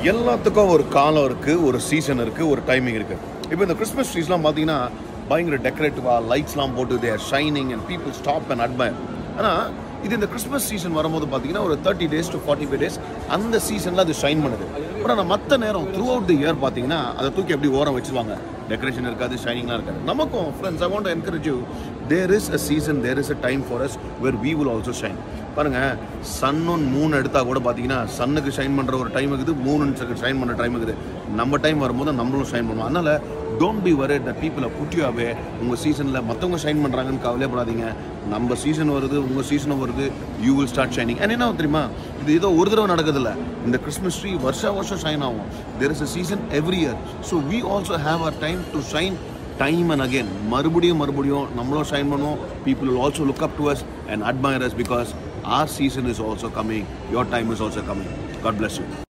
எல்லாத்துக்கும் ஒரு காலம் இருக்குது ஒரு சீசன் இருக்குது ஒரு டைமிங் இருக்குது இப்போ இந்த கிறிஸ்மஸ் ட்ரீஸ்லாம் பார்த்தீங்கன்னா பயங்கர டெக்கரேட்டிவாக லைட்ஸ்லாம் போட்டு there shining and people stop and admire ஆனால் இது இந்த கிறிஸ்மஸ் சீசன் வரும்போது பார்த்தீங்கன்னா ஒரு thirty days to forty five days அந்த சீசனில் அது ஷைன் பண்ணுது பட் ஆனால் மற்ற நேரம் த்ரூ அவுட் தி இயர் பார்த்தீங்கன்னா அதை தூக்கி அப்படி ஓரம் வச்சுருவாங்க டெக்கரேஷன் இருக்காது ஷைனிங்லாம் இருக்காது நமக்கும் friends I want encourage you there is a season there is a time for us where we will also shine பாருங்க சன் ஒன் மூணு எடுத்தா கூட பார்த்தீங்கன்னா சன்னுக்கு ஷைன் பண்ணுற ஒரு டைம் இருக்குது மூணுக்கு ஷைன் பண்ணுற டைம் இருக்குது நம்ம டைம் வரும்போது நம்மளும் ஷைன் பண்ணுவோம் அதனால டோன்ட் பி வரி த பீப்புளை புட்டியூ அவே உங்கள் சீசனில் மற்றவங்க ஷைன் பண்ணுறாங்கன்னு கவலைப்படாதீங்க நம்ம சீசன் வருது உங்கள் சீசனும் வருது you will start shining and என்ன தெரியுமா இது ஏதோ ஒரு தடவை நடக்குதில்ல இந்த கிறிஸ்மஸ் ட்ரீ வருஷம் வருஷம் ஷைன் ஆகும் there is a season every year so we also have a time to shine time and again மறுபடியும் மறுபடியும் நம்மளும் ஷைன் பண்ணுவோம் people will also look up to us and admire us because our season is also coming your time is also coming god bless you